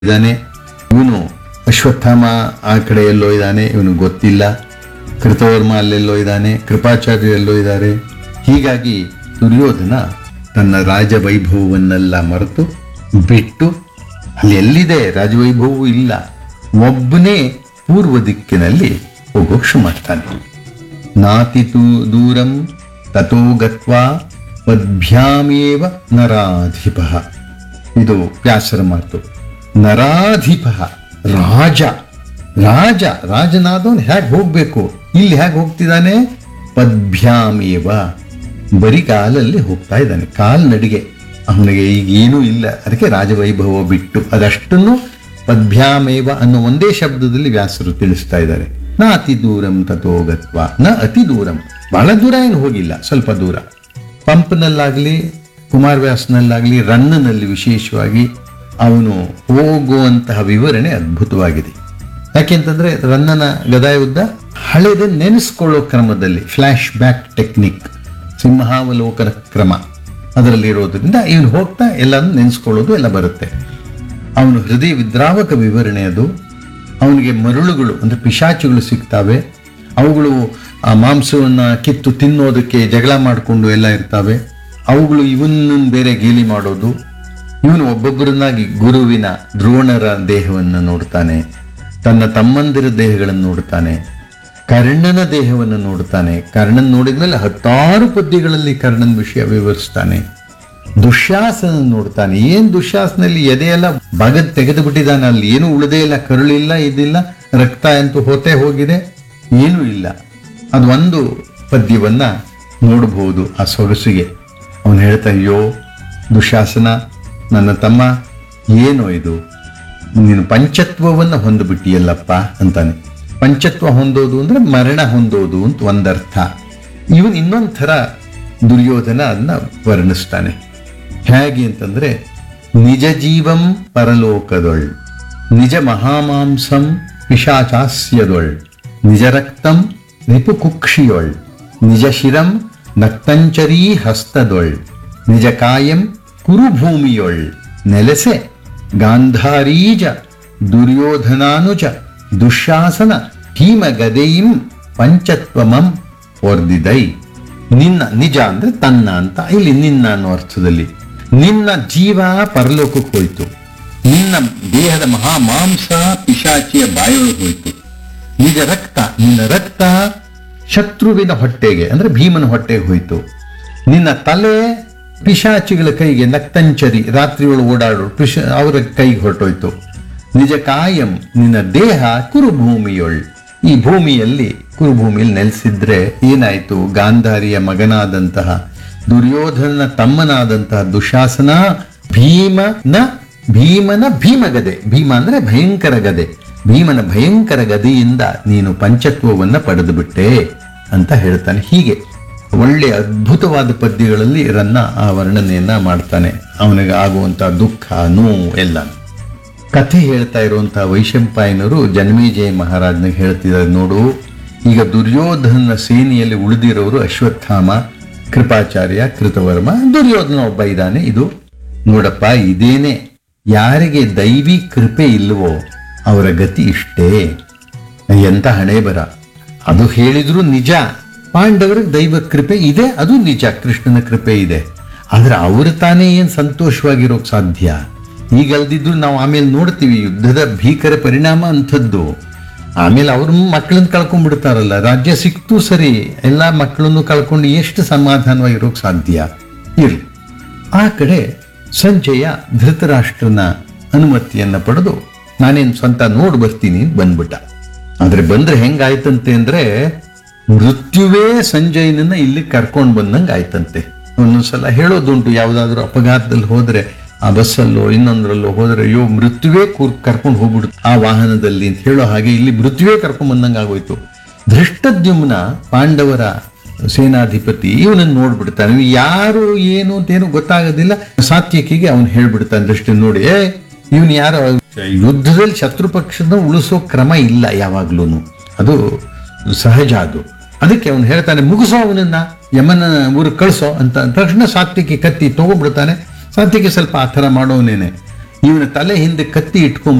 ಇದ್ದಾನೆ ಇವನು ಅಶ್ವತ್ಥಾಮ ಆ ಕಡೆ ಎಲ್ಲೋ ಇದ್ದಾನೆ ಇವನು ಗೊತ್ತಿಲ್ಲ ಕೃತವರ್ಮ ಅಲ್ಲೆಲ್ಲೋ ಇದ್ದಾನೆ ಕೃಪಾಚಾರ್ಯ ಎಲ್ಲೋ ಇದ್ದಾರೆ ಹೀಗಾಗಿ ದುರ್ಯೋಧನ ತನ್ನ ರಾಜವೈಭವವನ್ನೆಲ್ಲ ಮರೆತು ಬಿಟ್ಟು ಅಲ್ಲಿ ಎಲ್ಲಿದೆ ರಾಜವೈಭವವೂ ಇಲ್ಲ ಒಬ್ಬನೇ ಪೂರ್ವ ದಿಕ್ಕಿನಲ್ಲಿ ಹೋಗೋಕ್ ಶು ಮಾಡ್ತಾನೆ ನಾತಿತು ದೂರಂ ತಥೋ ಗತ್ವಾ ಪದ್ಭ್ಯಾಮೇವ ನರಾಧಿಪ ಇದು ವ್ಯಾಸರ ಮಾತು ನರಾಧಿಪ ರಾಜ ರಾಜ ರಾಜನಾದವನು ಹೇಗೆ ಹೋಗ್ಬೇಕು ಇಲ್ಲಿ ಹೇಗೆ ಹೋಗ್ತಿದ್ದಾನೆ ಪದ್ಭ್ಯಾಮೇವ ಬರೀ ಕಾಲಲ್ಲಿ ಹೋಗ್ತಾ ಇದ್ದಾನೆ ಕಾಲ್ನಡಿಗೆ ಅವನಿಗೆ ಈಗ ಏನೂ ಇಲ್ಲ ಅದಕ್ಕೆ ರಾಜವೈಭವ ಬಿಟ್ಟು ಅದಷ್ಟನ್ನು ಪದ್ಭ್ಯಾಮೇವ ಅನ್ನೋ ಒಂದೇ ಶಬ್ದದಲ್ಲಿ ವ್ಯಾಸರು ತಿಳಿಸ್ತಾ ಇದ್ದಾರೆ ನ ಅತಿ ದೂರಂ ತಥೋಗತ್ವ ನ ಅತಿ ದೂರಂ ಬಹಳ ದೂರ ಏನು ಹೋಗಿಲ್ಲ ಸ್ವಲ್ಪ ದೂರ ಪಂಪ್ನಲ್ಲಾಗಲಿ ಕುಮಾರವ್ಯಾಸನಲ್ಲಾಗಲಿ ರನ್ನನಲ್ಲಿ ವಿಶೇಷವಾಗಿ ಅವನು ಹೋಗುವಂತಹ ವಿವರಣೆ ಅದ್ಭುತವಾಗಿದೆ ಯಾಕೆಂತಂದ್ರೆ ರನ್ನನ ಗದಾಯುದ್ಧ ಹಳೆದ ನೆನೆಸ್ಕೊಳ್ಳೋ ಕ್ರಮದಲ್ಲಿ ಫ್ಲಾಶ್ ಬ್ಯಾಕ್ ಟೆಕ್ನಿಕ್ ಸಿಂಹಾವಲೋಕನ ಕ್ರಮ ಅದರಲ್ಲಿ ಇರೋದ್ರಿಂದ ಇವನು ಹೋಗ್ತಾ ಎಲ್ಲಾನು ನೆನೆಸ್ಕೊಳ್ಳೋದು ಎಲ್ಲ ಬರುತ್ತೆ ಅವನು ಹೃದಯ ವಿದ್ರಾವಕ ವಿವರಣೆ ಅದು ಅವನಿಗೆ ಮರುಳುಗಳು ಅಂದ್ರೆ ಪಿಶಾಚಿಗಳು ಸಿಗ್ತವೆ ಅವುಗಳು ಆ ಮಾಂಸವನ್ನ ಕಿತ್ತು ತಿನ್ನೋದಕ್ಕೆ ಜಗಳ ಮಾಡಿಕೊಂಡು ಎಲ್ಲ ಇರ್ತವೆ ಅವುಗಳು ಇವನನ್ನು ಬೇರೆ ಗೇಲಿ ಮಾಡೋದು ಇವನು ಒಬ್ಬೊಬ್ಬರನ್ನಾಗಿ ಗುರುವಿನ ದ್ರೋಣರ ದೇಹವನ್ನು ನೋಡ್ತಾನೆ ತನ್ನ ತಮ್ಮಂದಿರ ದೇಹಗಳನ್ನು ನೋಡ್ತಾನೆ ಕರ್ಣನ ದೇಹವನ್ನು ನೋಡ್ತಾನೆ ಕರ್ಣನ್ ನೋಡಿದ್ಮೇಲೆ ಹತ್ತಾರು ಪದ್ಯಗಳಲ್ಲಿ ಕರ್ಣನ್ ವಿಷಯ ವಿವರಿಸ್ತಾನೆ ದುಶ್ಯಾಸನ ನೋಡ್ತಾನೆ ಏನ್ ದುಶ್ಯಾಸನಲ್ಲಿ ಎದೆಯೆಲ್ಲ ಬಗದ್ ತೆಗೆದು ಬಿಟ್ಟಿದ್ದಾನೆ ಅಲ್ಲಿ ಏನು ಉಳಿದೇ ಇಲ್ಲ ಕರುಳಿಲ್ಲ ಇದಿಲ್ಲ ರಕ್ತ ಅಂತೂ ಹೋತೆ ಹೋಗಿದೆ ಏನೂ ಇಲ್ಲ ಅದು ಒಂದು ಪದ್ಯವನ್ನ ನೋಡಬಹುದು ಆ ಸೊಗಸಿಗೆ ಅವನು ಹೇಳ್ತಾ ಅಯ್ಯೋ ದುಶಾಸನ ನನ್ನ ತಮ್ಮ ಏನೋ ಇದು ನೀನು ಪಂಚತ್ವವನ್ನು ಹೊಂದಿಬಿಟ್ಟಿಯಲ್ಲಪ್ಪ ಅಂತಾನೆ ಪಂಚತ್ವ ಹೊಂದೋದು ಅಂದ್ರೆ ಮರಣ ಹೊಂದೋದು ಅಂತ ಒಂದರ್ಥ ಇವನ್ ಇನ್ನೊಂದು ಥರ ದುರ್ಯೋಧನ ಅದನ್ನ ವರ್ಣಿಸ್ತಾನೆ ಹೇಗೆ ಅಂತಂದ್ರೆ ನಿಜ ಜೀವಂ ಪರಲೋಕದೊಳ್ ನಿಜ ಮಹಾಮಾಂಸಂ ಪಿಶಾಚಾಸ್ಯದೊಳ್ ನಿಜ ರಕ್ತಂ ರಿಪು ಕುಕ್ಷಿಯೊಳ್ ನಿಜ ಶಿರಂ ನಕ್ತಂಚರೀ ಹಸ್ತದೊಳ್ ನಿಜ ಕಾಯಂ ಕುರುಭೂಮಿಯೊಳ್ ನೆಲೆಸೆ ಗಾಂಧಾರೀಜ ದುರ್ಯೋಧನಾನುಜ ದುಶಾಸನ ಭೀಮ ಗದೆಯಿಂ ಪಂಚತ್ವಮಂ ಹೊರ್ದಿದೈ ನಿನ್ನ ನಿಜ ಅಂದ್ರೆ ತನ್ನ ಅಂತ ಇಲ್ಲಿ ನಿನ್ನ ಅನ್ನೋ ಅರ್ಥದಲ್ಲಿ ನಿನ್ನ ಜೀವ ಪರಲೋಕಕ್ಕೆ ಹೋಯ್ತು ನಿನ್ನ ದೇಹದ ಮಹಾ ಮಾಂಸ ಪಿಶಾಚಿಯ ಬಾಯೊಳಗೆ ಹೋಯ್ತು ನಿಜ ರಕ್ತ ನಿನ್ನ ರಕ್ತ ಶತ್ರುವಿನ ಹೊಟ್ಟೆಗೆ ಅಂದ್ರೆ ಭೀಮನ ಹೊಟ್ಟೆಗೆ ಹೋಯ್ತು ನಿನ್ನ ತಲೆ ಪಿಶಾಚಿಗಳ ಕೈಗೆ ನಕ್ತಂಚರಿ ರಾತ್ರಿಯೊಳಗೆ ಓಡಾಡೋ ಪಿಶ ಅವರ ಕೈಗೆ ಹೊರಟೋಯ್ತು ನಿಜ ಕಾಯಂ ನಿನ್ನ ದೇಹ ಕುರುಭೂಮಿಯೊಳ್ ಈ ಭೂಮಿಯಲ್ಲಿ ಕುರುಭೂಮಿಯಲ್ಲಿ ನೆಲೆಸಿದ್ರೆ ಏನಾಯ್ತು ಗಾಂಧಾರಿಯ ಮಗನಾದಂತಹ ದುರ್ಯೋಧನ ತಮ್ಮನಾದಂತಹ ದುಶಾಸನ ಭೀಮನ ಭೀಮನ ಭೀಮಗದೆ ಭೀಮ ಅಂದ್ರೆ ಭಯಂಕರ ಗದೆ ಭೀಮನ ಭಯಂಕರ ಗದೆಯಿಂದ ನೀನು ಪಂಚತ್ವವನ್ನ ಪಡೆದು ಬಿಟ್ಟೆ ಅಂತ ಹೇಳ್ತಾನೆ ಹೀಗೆ ಒಳ್ಳೆ ಅದ್ಭುತವಾದ ಪದ್ಯಗಳಲ್ಲಿ ರನ್ನ ಆ ವರ್ಣನೆಯನ್ನ ಮಾಡ್ತಾನೆ ಅವನಿಗೆ ಆಗುವಂತ ದುಃಖ ನೋವು ಎಲ್ಲ ಕಥೆ ಹೇಳ್ತಾ ಇರುವಂತಹ ವೈಶಂಪಾಯನರು ಜನ್ಮೇಜಯ ಮಹಾರಾಜನಿಗೆ ಹೇಳ್ತಿದ್ದಾರೆ ನೋಡು ಈಗ ದುರ್ಯೋಧನ ಸೇನೆಯಲ್ಲಿ ಉಳಿದಿರೋರು ಅಶ್ವತ್ಥಾಮ ಕೃಪಾಚಾರ್ಯ ಕೃತವರ್ಮ ದುರ್ಯೋಧನ ಒಬ್ಬ ಇದ್ದಾನೆ ಇದು ನೋಡಪ್ಪ ಇದೇನೆ ಯಾರಿಗೆ ದೈವಿ ಕೃಪೆ ಇಲ್ವೋ ಅವರ ಗತಿ ಇಷ್ಟೇ ಎಂತ ಹಣೆ ಬರ ಅದು ಹೇಳಿದ್ರು ನಿಜ ಪಾಂಡವರಿಗೆ ದೈವ ಕೃಪೆ ಇದೆ ಅದು ನಿಜ ಕೃಷ್ಣನ ಕೃಪೆ ಇದೆ ಆದ್ರೆ ಅವರು ತಾನೇ ಏನ್ ಸಂತೋಷವಾಗಿರೋಕ್ ಸಾಧ್ಯ ಈಗಲ್ದಿದ್ರು ನಾವು ಆಮೇಲೆ ನೋಡ್ತೀವಿ ಯುದ್ಧದ ಭೀಕರ ಪರಿಣಾಮ ಅಂಥದ್ದು ಆಮೇಲೆ ಅವ್ರ ಮಕ್ಕಳನ್ನ ಕಳ್ಕೊಂಡ್ಬಿಡ್ತಾರಲ್ಲ ರಾಜ್ಯ ಸಿಕ್ತು ಸರಿ ಎಲ್ಲಾ ಮಕ್ಕಳನ್ನು ಕಳ್ಕೊಂಡು ಎಷ್ಟು ಸಮಾಧಾನವಾಗಿರೋಕ್ ಸಾಧ್ಯ ಇರ್ಲಿ ಆ ಕಡೆ ಸಂಜಯ ಧೃತರಾಷ್ಟ್ರನ ಅನುಮತಿಯನ್ನ ಪಡೆದು ನಾನೇನು ಸ್ವಂತ ನೋಡ್ ಬರ್ತೀನಿ ಅಂತ ಬಂದ್ಬಿಟ್ಟ ಆದ್ರೆ ಬಂದ್ರೆ ಹೆಂಗಾಯ್ತಂತೆ ಅಂದ್ರೆ ಮೃತ್ಯುವೇ ಸಂಜಯನನ್ನ ಇಲ್ಲಿ ಕರ್ಕೊಂಡು ಬಂದಂಗೆ ಆಯ್ತಂತೆ ಒಂದೊಂದ್ಸಲ ಹೇಳೋದುಂಟು ಯಾವ್ದಾದ್ರು ಅಪಘಾತದಲ್ಲಿ ಹೋದ್ರೆ ಆ ಬಸ್ಸಲ್ಲೋ ಇನ್ನೊಂದ್ರಲ್ಲೋ ಹೋದ್ರೆ ಅಯ್ಯೋ ಮೃತ್ಯುವೇ ಕೂರ್ ಕರ್ಕೊಂಡು ಹೋಗ್ಬಿಡುತ್ತೆ ಆ ವಾಹನದಲ್ಲಿ ಅಂತ ಹೇಳೋ ಹಾಗೆ ಇಲ್ಲಿ ಮೃತ್ಯುವೇ ಕರ್ಕೊಂಡ್ ಬಂದಂಗೆ ಆಗೋಯ್ತು ಧೃಷ್ಟದ್ಯುಮ್ನ ಪಾಂಡವರ ಸೇನಾಧಿಪತಿ ಇವನನ್ನು ನೋಡ್ಬಿಡ್ತಾನೆ ಇವ್ ಯಾರು ಏನು ಅಂತ ಏನು ಗೊತ್ತಾಗೋದಿಲ್ಲ ಸಾತ್ಯಕಿಗೆ ಅವನು ಹೇಳ್ಬಿಡ್ತಾನೆ ದೃಷ್ಟಿ ನೋಡಿ ಏ ಇವನು ಯಾರು ಯುದ್ಧದಲ್ಲಿ ಶತ್ರು ಪಕ್ಷದ ಉಳಿಸೋ ಕ್ರಮ ಇಲ್ಲ ಯಾವಾಗ್ಲೂ ಅದು ಸಹಜ ಅದು ಅದಕ್ಕೆ ಅವನು ಹೇಳ್ತಾನೆ ಮುಗಿಸೋ ಅವನನ್ನ ಯಮನ ಊರಿಗೆ ಕಳಿಸೋ ಅಂತ ತಕ್ಷಣ ಸಾತ್ವಿಕಿ ಕತ್ತಿ ತಗೊಂಡ್ಬಿಡ್ತಾನೆ ಸಾತ್ವಿಕಿ ಸ್ವಲ್ಪ ಆ ಥರ ಮಾಡೋನೇನೆ ಇವನ ತಲೆ ಹಿಂದೆ ಕತ್ತಿ ಇಟ್ಕೊಂಡ್